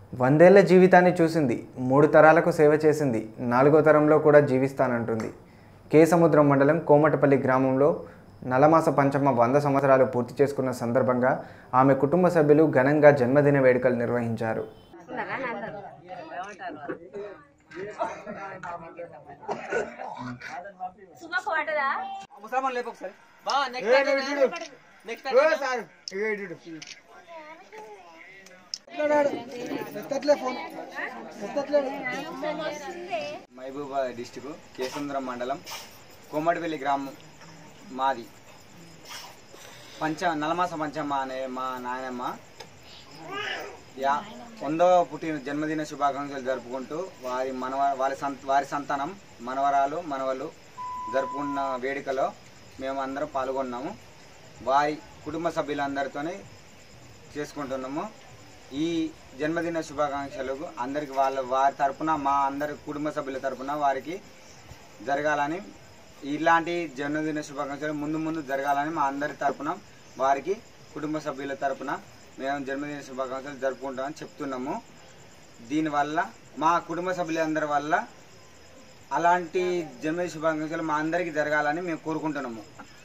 వందేళ్ల జీవితాన్ని చూసింది మూడు తరాలకు సేవ చేసింది నాలుగో తరంలో కూడా జీవిస్తానంటుంది కే సముద్రం మండలం కోమటపల్లి గ్రామంలో నలమాస పంచమ వంద సంవత్సరాలు పూర్తి చేసుకున్న సందర్భంగా ఆమె కుటుంబ సభ్యులు ఘనంగా జన్మదిన వేడుకలు నిర్వహించారు సుమకు పడ్డదా ముసల్మాన్ లేపు ఒకసారి బా next next Mahabubabad district Kesamudram మండలం కోమటిపల్లి గ్రామం మాది పంచ నలమాస పంచమ్మ అనే మా నాయనమ్మ యా వందవ పుట్టిన జన్మదిన శుభాకాంక్షలు జరుపుకుంటూ వారి మనవ వారి సంత వారి సంతానం మనవరాలు మనవలు జరుపుకున్న వేడుకలో మేము అందరం పాల్గొన్నాము వారి కుటుంబ సభ్యులందరితోని చేసుకుంటున్నాము ఈ జన్మదిన శుభాకాంక్షలకు అందరికి వాళ్ళ వారి తరపున మా అందరి కుటుంబ సభ్యుల తరపున వారికి జరగాలని ఇలాంటి జన్మదిన శుభాకాంక్షలు ముందు ముందు జరగాలని మా అందరి తరపున వారికి కుటుంబ సభ్యుల తరపున మేము జన్మదిన శుభాకాంక్షలు జరుపుకుంటామని చెప్తున్నాము దీనివల్ల మా కుటుంబ సభ్యులందరి వల్ల అలాంటి జన్మదిన శుభాకాంక్షలు మా అందరికీ జరగాలని మేము కోరుకుంటున్నాము